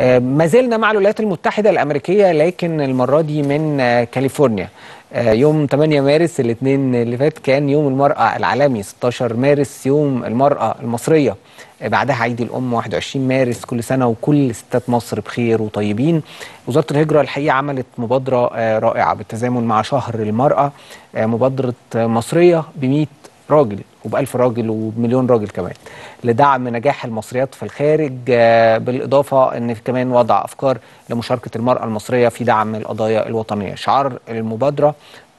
ما زلنا مع الولايات المتحدة الأمريكية لكن المرة دي من كاليفورنيا يوم 8 مارس الاثنين اللي فات كان يوم المرأة العالمي 16 مارس يوم المرأة المصرية بعدها عيد الأم 21 مارس كل سنة وكل ستات مصر بخير وطيبين وزارة الهجرة الحقيقة عملت مبادرة رائعة بالتزامن مع شهر المرأة مبادرة مصرية ب 100 راجل وبألف راجل وبمليون راجل كمان لدعم نجاح المصريات في الخارج بالإضافة أن كمان وضع أفكار لمشاركة المرأة المصرية في دعم القضايا الوطنية شعار المبادرة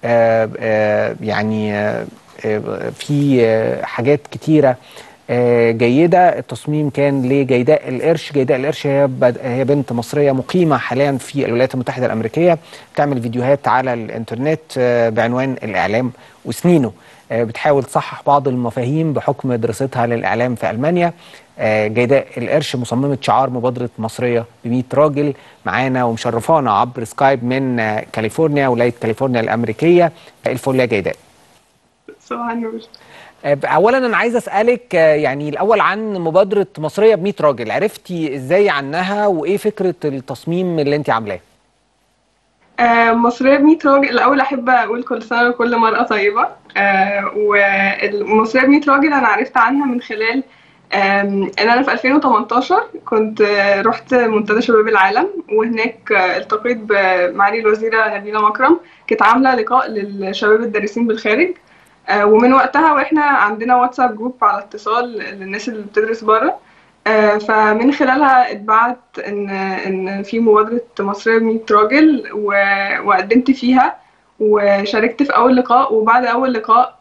يعني في حاجات كتيرة جيدة التصميم كان لجيداء القرش جيداء القرش هي, هي بنت مصرية مقيمة حاليا في الولايات المتحدة الأمريكية بتعمل فيديوهات على الإنترنت بعنوان الإعلام وسنينه بتحاول تصحح بعض المفاهيم بحكم دراستها للإعلام في ألمانيا جيداء القرش مصممة شعار مبادرة مصرية ب 100 راجل معانا ومشرفانا عبر سكايب من كاليفورنيا ولاية كاليفورنيا الأمريكية الفل يا جيداء صباح النور اولا انا عايز اسالك يعني الاول عن مبادره مصريه ب 100 راجل عرفتي ازاي عنها وايه فكره التصميم اللي انت عاملاه آه مصريه ب 100 راجل الاول احب اقول كل سنه وكل مراه طيبه آه والمصريه ب 100 راجل انا عرفت عنها من خلال ان انا في 2018 كنت رحت منتدى شباب العالم وهناك التقيت بمعالي الوزيره نبيله مكرم كانت عامله لقاء للشباب الدارسين بالخارج ومن وقتها واحنا عندنا واتساب جروب على اتصال للناس اللي بتدرس بره فمن خلالها اتبعت ان ان في مبادره مصريه ب 100 راجل وقدمت فيها وشاركت في اول لقاء وبعد اول لقاء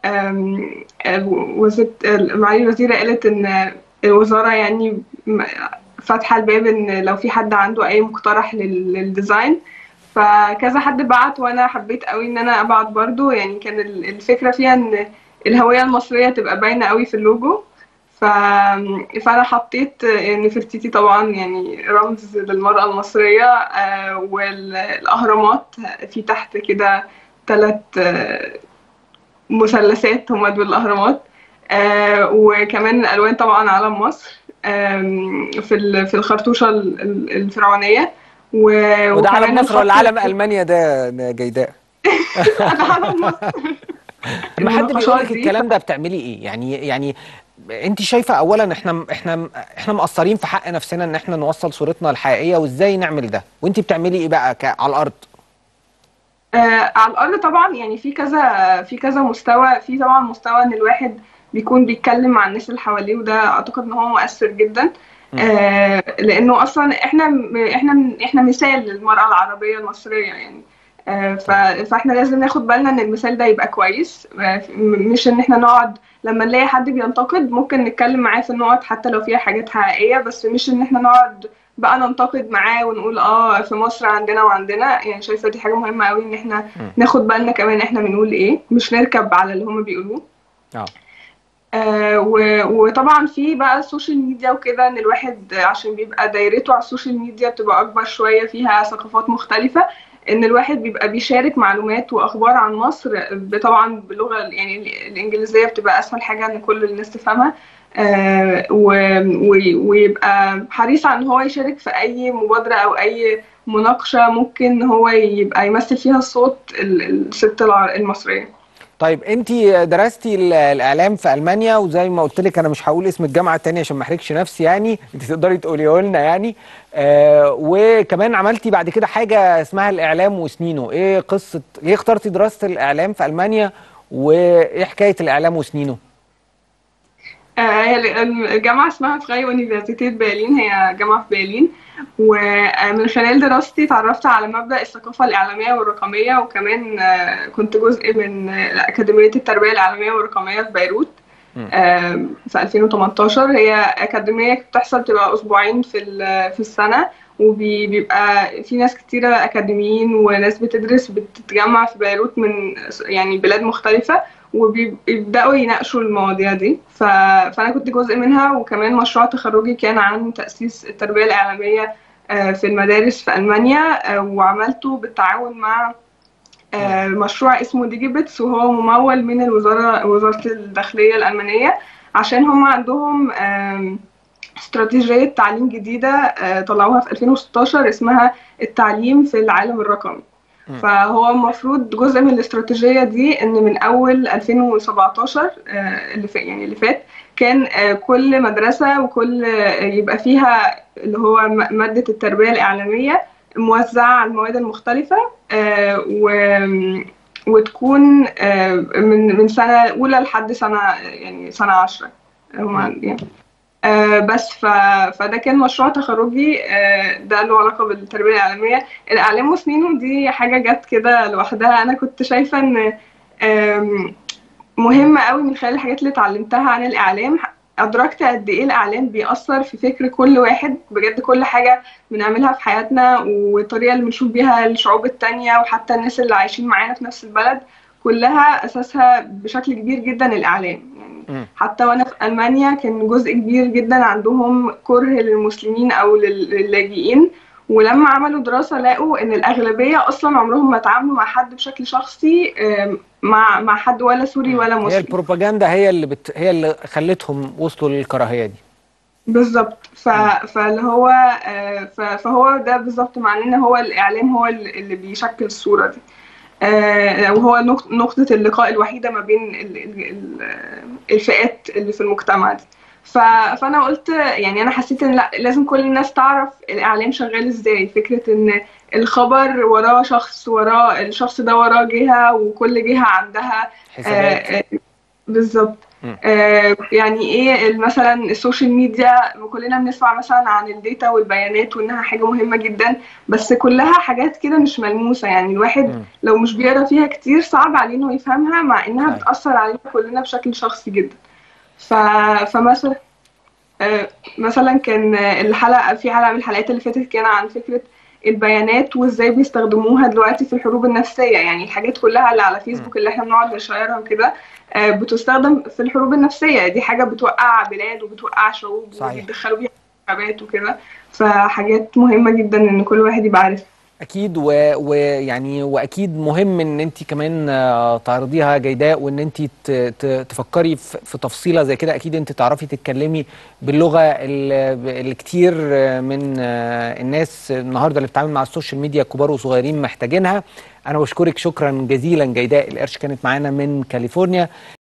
معالي الوزيره قالت ان الوزاره يعني فاتحه الباب ان لو في حد عنده اي مقترح للديزاين فكذا حد بعت وانا حبيت قوي ان انا ابعت برضو يعني كان الفكره فيها ان الهويه المصريه تبقى باينه قوي في اللوجو ف... فانا حطيت نفرتيتي طبعا يعني رمز للمراه المصريه آه والاهرامات في تحت كده ثلاث آه مثلثات هما دول الاهرامات آه وكمان الالوان طبعا علم مصر في في الخرطوشه الفرعونيه و... وده علم مصر ولا علم المانيا ده جيداء؟ ده علم مصر لما حد بيقول لك الكلام ده بتعملي ايه؟ يعني يعني انت شايفه اولا احنا احنا احنا مقصرين في حق نفسنا ان احنا نوصل صورتنا الحقيقيه وازاي نعمل ده؟ وانت بتعملي ايه بقى على الارض؟ آه على الارض طبعا يعني في كذا في كذا مستوى في طبعا مستوى ان الواحد بيكون بيتكلم مع الناس اللي حواليه وده اعتقد ان هو مؤثر جدا آه لانه اصلا احنا احنا احنا مثال للمراه العربيه المصريه يعني آه فاحنا لازم ناخد بالنا ان المثال ده يبقى كويس آه مش ان احنا نقعد لما نلاقي حد بينتقد ممكن نتكلم معاه في النقط حتى لو فيها حاجات حقيقيه بس مش ان احنا نقعد بقى ننتقد معاه ونقول اه في مصر عندنا وعندنا يعني شايفه دي حاجه مهمه قوي ان احنا ناخد بالنا كمان احنا بنقول ايه مش نركب على اللي هم بيقولوه اه آه وطبعا في بقى السوشيال ميديا وكده ان الواحد عشان بيبقى دايرته على السوشيال ميديا بتبقى اكبر شويه فيها ثقافات مختلفه ان الواحد بيبقى بيشارك معلومات واخبار عن مصر طبعا باللغه يعني الانجليزيه بتبقى اسهل حاجه ان كل الناس تفهمها آه ويبقى حريص على ان هو يشارك في اي مبادره او اي مناقشه ممكن هو يبقى يمثل فيها صوت الست المصريه طيب انت درستي الاعلام في المانيا وزي ما قلت لك انا مش هقول اسم الجامعه الثانيه عشان ما احرجش نفسي يعني انت تقدري تقوليه لنا يعني آه وكمان عملتي بعد كده حاجه اسمها الاعلام وسنينه ايه قصه ليه اخترتي دراسه الاعلام في المانيا وايه حكايه الاعلام وسنينه هي آه الجامعة اسمها فراي يونيفرسيتيت برلين هي جامعة في برلين ومن خلال دراستي اتعرفت على مبدأ الثقافة الإعلامية والرقمية وكمان كنت جزء من أكاديمية التربية الإعلامية والرقمية في بيروت في 2018 هي أكاديمية بتحصل تبقى أسبوعين في في السنة وبيبقى في ناس كتيرة أكاديميين وناس بتدرس بتتجمع في بيروت من يعني بلاد مختلفة وبيبداوا يناقشوا المواضيع دي ف... فانا كنت جزء منها وكمان مشروع تخرجي كان عن تاسيس التربيه الاعلاميه في المدارس في المانيا وعملته بالتعاون مع مشروع اسمه ديجيبتس وهو ممول من الوزاره وزاره الداخليه الالمانيه عشان هم عندهم استراتيجية تعليم جديدة آه، طلعوها في 2016 اسمها التعليم في العالم الرقمي فهو المفروض جزء من الاستراتيجية دي ان من اول 2017 آه، اللي فات يعني اللي فات كان آه، كل مدرسة وكل آه، يبقى فيها اللي هو م- مادة التربية الإعلامية موزعة على المواد المختلفة آه، و- وتكون آه، من من سنة أولى لحد سنة يعني سنة عشرة هما يعني آه، بس ف... فده كان مشروع تخرجي آه، ده له علاقة بالتربية الإعلامية الإعلام وسنينه دي حاجة جت كده لوحدها أنا كنت شايفة إن آم، مهمة قوي من خلال الحاجات اللي اتعلمتها عن الإعلام أدركت قد إيه الإعلام بيأثر في فكر كل واحد بجد كل حاجة بنعملها في حياتنا والطريقة اللي بنشوف بيها الشعوب التانية وحتى الناس اللي عايشين معانا في نفس البلد كلها أساسها بشكل كبير جدا الإعلام يعني مم. حتى وأنا في ألمانيا كان جزء كبير جدا عندهم كره للمسلمين أو لل- للاجئين ولما عملوا دراسة لقوا إن الأغلبية أصلا عمرهم ما اتعاملوا مع حد بشكل شخصي آم، مع مع حد ولا سوري ولا هي مسلم البروباجندا هي اللي بت... هي اللي خلتهم وصلوا للكراهيه دي بالظبط ف... فاللي هو آه، ف... فهو ده بالظبط معناه ان هو الاعلام هو ال- اللي بيشكل الصوره دي آه، وهو نق- نقطه اللقاء الوحيده ما بين ال... ال... ال- الفئات اللي في المجتمع دي ف... فانا قلت يعني انا حسيت ان لا لازم كل الناس تعرف الاعلام شغال ازاي فكره ان الخبر وراه شخص وراه الشخص ده وراه جهه وكل جهه عندها حسابات آه، آه، بالظبط مم. آه، يعني ايه ال- مثلا السوشيال ميديا كلنا بنسمع مثلا عن الداتا والبيانات وانها حاجة مهمة جدا بس كلها حاجات كده مش ملموسة يعني الواحد مم. لو مش بيقرا فيها كتير صعب عليه انه يفهمها مع انها صحيح. بتأثر علينا كلنا بشكل شخصي جدا ف... فمثلا آه، مثلا كان آه، الحلقة في حلقة من الحلقات اللي فاتت كان عن فكرة البيانات وازاي بيستخدموها دلوقتي في الحروب النفسية يعني الحاجات كلها اللي على فيسبوك اللي احنا بنقعد نشيرها وكده آه، بتستخدم في الحروب النفسية دي حاجة بتوقع بلاد وبتوقع شعوب صحيح. وبيدخلوا بيها انتخابات وكده فحاجات مهمة جدا ان كل واحد يبقى عارف اكيد و- ويعني واكيد مهم ان انت كمان آه، تعرضيها جيداء وان انت ت- ت- تفكري في في تفصيله زي كده اكيد انت تعرفي تتكلمي باللغه ال- اللي كتير آه، من آه، الناس النهارده اللي بتتعامل مع السوشيال ميديا كبار وصغيرين محتاجينها انا بشكرك شكرا جزيلا جيداء القرش كانت معانا من كاليفورنيا